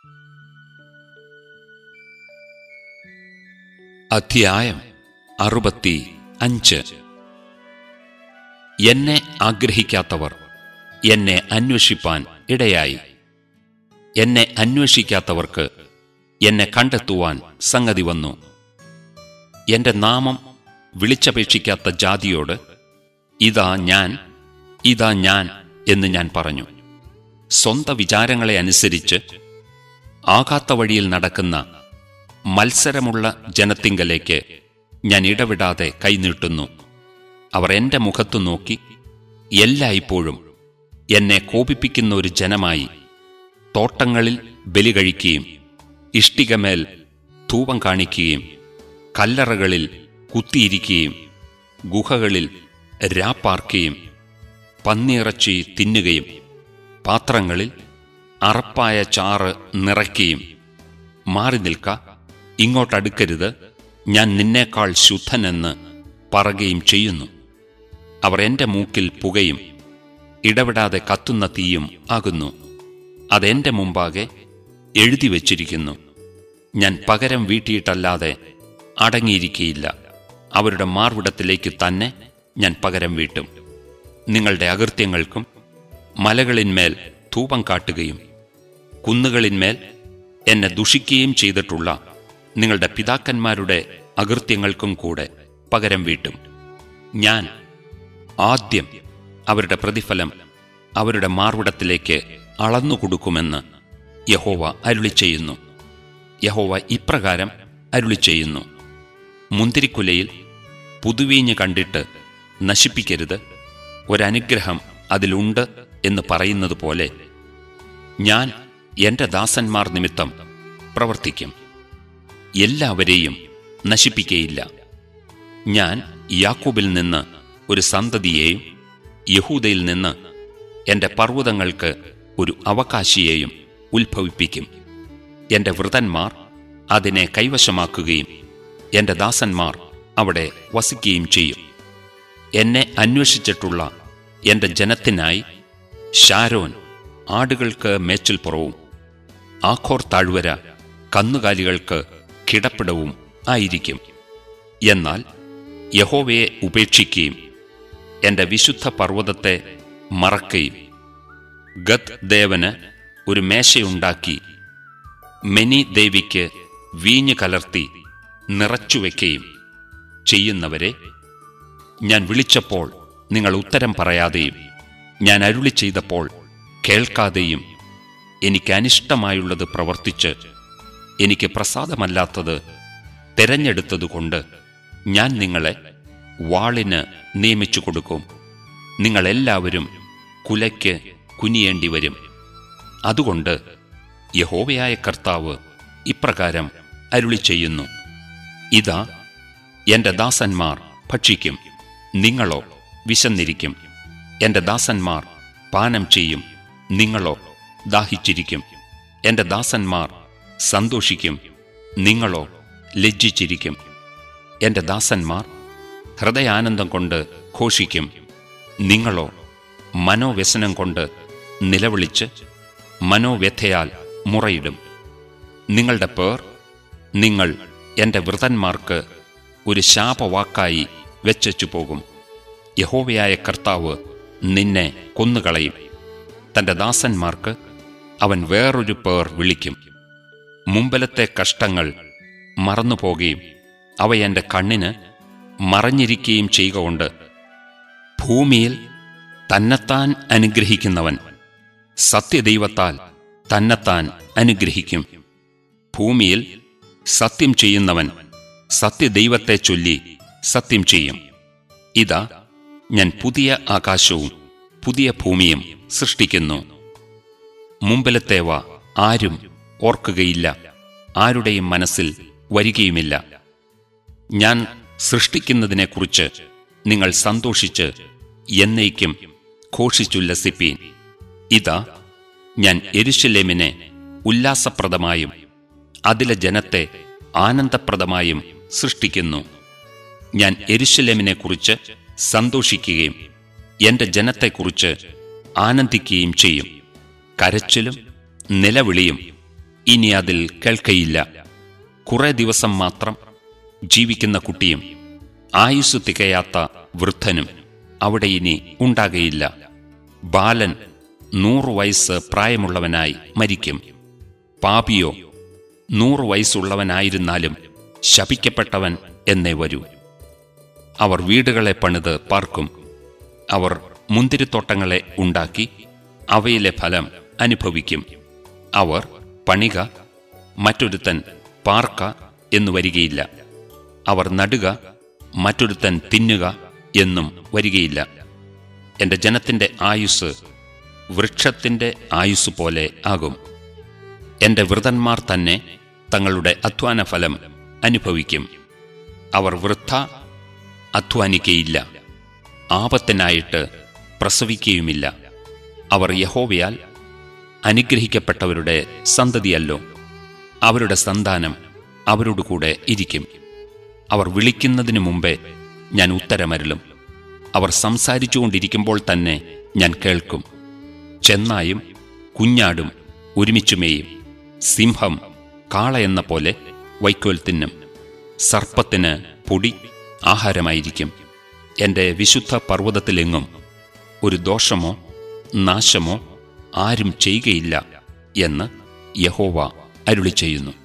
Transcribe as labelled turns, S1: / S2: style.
S1: അധ്യായം അറുപത്തി അഞ്ച് എന്നെ ആഗ്രഹിക്കാത്തവർ എന്നെ അന്വേഷിപ്പാൻ ഇടയായി എന്നെ അന്വേഷിക്കാത്തവർക്ക് എന്നെ കണ്ടെത്തുവാൻ സംഗതി വന്നു എന്റെ നാമം വിളിച്ചപേക്ഷിക്കാത്ത ജാതിയോട് ഇതാ ഞാൻ ഇതാ ഞാൻ എന്ന് ഞാൻ പറഞ്ഞു സ്വന്ത വിചാരങ്ങളെ അനുസരിച്ച് ആകാത്ത വഴിയിൽ നടക്കുന്ന മത്സരമുള്ള ജനത്തിങ്കലേക്ക് ഞാൻ ഇടവിടാതെ കൈനീട്ടുന്നു അവർ എന്റെ മുഖത്തു നോക്കി എല്ലായ്പ്പോഴും എന്നെ കോപിപ്പിക്കുന്ന ഒരു ജനമായി തോട്ടങ്ങളിൽ ബലി കഴിക്കുകയും ഇഷ്ടികമേൽ ധൂപം കാണിക്കുകയും കല്ലറകളിൽ കുത്തിയിരിക്കുകയും ഗുഹകളിൽ രാപ്പാർക്കുകയും പന്നിയിറച്ചി തിന്നുകയും പാത്രങ്ങളിൽ അറപ്പായ ചാറ് നിറയ്ക്കുകയും മാറി നിൽക്ക ഇങ്ങോട്ടടുക്കരുത് ഞാൻ നിന്നേക്കാൾ ശുദ്ധനെന്ന് പറയുകയും ചെയ്യുന്നു അവർ എന്റെ മൂക്കിൽ പുകയും ഇടപെടാതെ കത്തുന്ന തീയും ആകുന്നു അതെന്റെ മുമ്പാകെ എഴുതി വച്ചിരിക്കുന്നു ഞാൻ പകരം വീട്ടിയിട്ടല്ലാതെ അടങ്ങിയിരിക്കയില്ല അവരുടെ മാർവിടത്തിലേക്ക് തന്നെ ഞാൻ പകരം വീട്ടും നിങ്ങളുടെ അകൃത്യങ്ങൾക്കും മലകളിന്മേൽ ധൂപം കാട്ടുകയും കുന്നുകളിന്മേൽ എന്നെ ദുഷിക്കുകയും ചെയ്തിട്ടുള്ള നിങ്ങളുടെ പിതാക്കന്മാരുടെ അകൃത്യങ്ങൾക്കും കൂടെ പകരം വീട്ടും ഞാൻ ആദ്യം അവരുടെ പ്രതിഫലം അവരുടെ മാർവിടത്തിലേക്ക് അളന്നു കൊടുക്കുമെന്ന് യഹോവ അരുളി ചെയ്യുന്നു യഹോവ ഇപ്രകാരം അരുളി ചെയ്യുന്നു മുന്തിരിക്കുലയിൽ പുതുവീഞ്ഞ് കണ്ടിട്ട് നശിപ്പിക്കരുത് ഒരനുഗ്രഹം അതിലുണ്ട് എന്ന് പറയുന്നത് പോലെ ഞാൻ എന്റെ ദാസന്മാർ നിമിത്തം പ്രവർത്തിക്കും എല്ലാവരെയും നശിപ്പിക്കയില്ല ഞാൻ യാക്കൂബിൽ നിന്ന് ഒരു സന്തതിയെയും യഹൂദയിൽ നിന്ന് എന്റെ പർവ്വതങ്ങൾക്ക് ഒരു അവകാശിയെയും ഉത്ഭവിപ്പിക്കും എന്റെ വൃതന്മാർ അതിനെ കൈവശമാക്കുകയും എന്റെ ദാസന്മാർ അവിടെ വസിക്കുകയും ചെയ്യും എന്നെ അന്വേഷിച്ചിട്ടുള്ള എന്റെ ജനത്തിനായി ഷാരോൻ ആടുകൾക്ക് മേച്ചിൽപ്പുറവും ആഖോർ താഴ്വര കന്നുകാലികൾക്ക് കിടപ്പിടവും ആയിരിക്കും എന്നാൽ യഹോവയെ ഉപേക്ഷിക്കുകയും എന്റെ വിശുദ്ധ പർവ്വതത്തെ മറക്കുകയും ഗത് ദേവന് ഒരു മേശയുണ്ടാക്കി മെനി ദേവിക്ക് വീഞ്ഞ് കലർത്തി നിറച്ചുവെക്കുകയും ചെയ്യുന്നവരെ ഞാൻ വിളിച്ചപ്പോൾ നിങ്ങൾ ഉത്തരം പറയാതെയും ഞാൻ അരുളി ചെയ്തപ്പോൾ കേൾക്കാതെയും എനിക്ക് അനിഷ്ടമായുള്ളത് പ്രവർത്തിച്ച് എനിക്ക് പ്രസാദമല്ലാത്തത് തെരഞ്ഞെടുത്തതുകൊണ്ട് ഞാൻ നിങ്ങളെ വാളിന് നിയമിച്ചു കൊടുക്കും നിങ്ങളെല്ലാവരും കുലയ്ക്ക് കുനിയേണ്ടി വരും അതുകൊണ്ട് യഹോവയായ കർത്താവ് ഇപ്രകാരം അരുളി ചെയ്യുന്നു ഇതാ എന്റെ ദാസന്മാർ ഭക്ഷിക്കും നിങ്ങളോ വിശന്നിരിക്കും എന്റെ ദാസന്മാർ പാനം ചെയ്യും നിങ്ങളോ ദാഹിച്ചിരിക്കും എന്റെ ദാസന്മാർ സന്തോഷിക്കും നിങ്ങളോ ലജ്ജിച്ചിരിക്കും എന്റെ ദാസന്മാർ ഹൃദയാനന്ദം കൊണ്ട് ഘോഷിക്കും നിങ്ങളോ മനോവ്യസനം കൊണ്ട് നിലവിളിച്ച് മനോവ്യഥയാൽ മുറയിടും നിങ്ങളുടെ പേർ നിങ്ങൾ എന്റെ വൃതന്മാർക്ക് ഒരു ശാപവാക്കായി വെച്ചു പോകും യഹോവയായ കർത്താവ് നിന്നെ കൊന്നുകളയും തന്റെ ദാസന്മാർക്ക് അവൻ വേറൊരു പേർ വിളിക്കും മുമ്പലത്തെ കഷ്ടങ്ങൾ മറന്നുപോകുകയും അവ എന്റെ കണ്ണിന് മറഞ്ഞിരിക്കുകയും ചെയ്യുക കൊണ്ട് ഭൂമിയിൽ തന്നെത്താൻ അനുഗ്രഹിക്കുന്നവൻ സത്യദൈവത്താൽ തന്നെത്താൻ അനുഗ്രഹിക്കും ഭൂമിയിൽ സത്യം ചെയ്യുന്നവൻ സത്യദൈവത്തെ ചൊല്ലി സത്യം ചെയ്യും ഇതാ ഞാൻ പുതിയ ആകാശവും പുതിയ ഭൂമിയും സൃഷ്ടിക്കുന്നു മുമ്പിലത്തേവ ആരും ഓർക്കുകയില്ല ആരുടെയും മനസ്സിൽ വരികയുമില്ല ഞാൻ സൃഷ്ടിക്കുന്നതിനെക്കുറിച്ച് നിങ്ങൾ സന്തോഷിച്ച് എന്നേക്കും ഘോഷിച്ചുല്ലസിപ്പീൻ ഇതാ ഞാൻ എരുശലേമിനെ ഉല്ലാസപ്രദമായും അതിലെ ജനത്തെ ആനന്ദപ്രദമായും സൃഷ്ടിക്കുന്നു ഞാൻ എരുശലേമിനെക്കുറിച്ച് സന്തോഷിക്കുകയും എന്റെ ജനത്തെക്കുറിച്ച് ആനന്ദിക്കുകയും ചെയ്യും കരച്ചിലും നിലവിളിയും ഇനി അതിൽ കേൾക്കയില്ല കുറെ ദിവസം മാത്രം ജീവിക്കുന്ന കുട്ടിയും ആയുസ് തികയാത്ത വൃദ്ധനും അവിടെ ഇനി ഉണ്ടാകയില്ല ബാലൻ നൂറു വയസ്സ് പ്രായമുള്ളവനായി മരിക്കും പാപിയോ നൂറു വയസ്സുള്ളവനായിരുന്നാലും ശപിക്കപ്പെട്ടവൻ എന്നേ വരൂ അവർ വീടുകളെ പണിത് പാർക്കും അവർ മുന്തിരിത്തോട്ടങ്ങളെ ഉണ്ടാക്കി അവയിലെ ഫലം അനുഭവിക്കും അവർ പണിക മറ്റൊരുത്തൻ പാർക്ക എന്നു വരികയില്ല അവർ നടുക മറ്റൊരുത്തൻ തിന്നുക എന്നും വരികയില്ല എന്റെ ജനത്തിന്റെ ആയുസ് വൃക്ഷത്തിന്റെ ആയുസ് പോലെ ആകും എന്റെ വൃതന്മാർ തന്നെ തങ്ങളുടെ അധ്വാന ഫലം അനുഭവിക്കും അവർ വൃദ്ധ അധ്വാനിക്കയില്ല ആപത്തിനായിട്ട് പ്രസവിക്കുകയുമില്ല അവർ യഹോവയാൽ അനുഗ്രഹിക്കപ്പെട്ടവരുടെ സന്തതിയല്ലോ അവരുടെ സന്താനം അവരോട് കൂടെ ഇരിക്കും അവർ വിളിക്കുന്നതിനു മുമ്പേ ഞാൻ ഉത്തരമരുളും അവർ സംസാരിച്ചുകൊണ്ടിരിക്കുമ്പോൾ തന്നെ ഞാൻ കേൾക്കും ചെന്നായും കുഞ്ഞാടും ഒരുമിച്ചുമേയും സിംഹം കാള എന്ന പോലെ വൈക്കോൽ തിന്നും സർപ്പത്തിന് പൊടി ആഹാരമായിരിക്കും എന്റെ വിശുദ്ധ പർവ്വതത്തിലെങ്ങും ഒരു ദോഷമോ നാശമോ ആരും ചെയ്യുകയില്ല എന്ന് യഹോവ അരുളി ചെയ്യുന്നു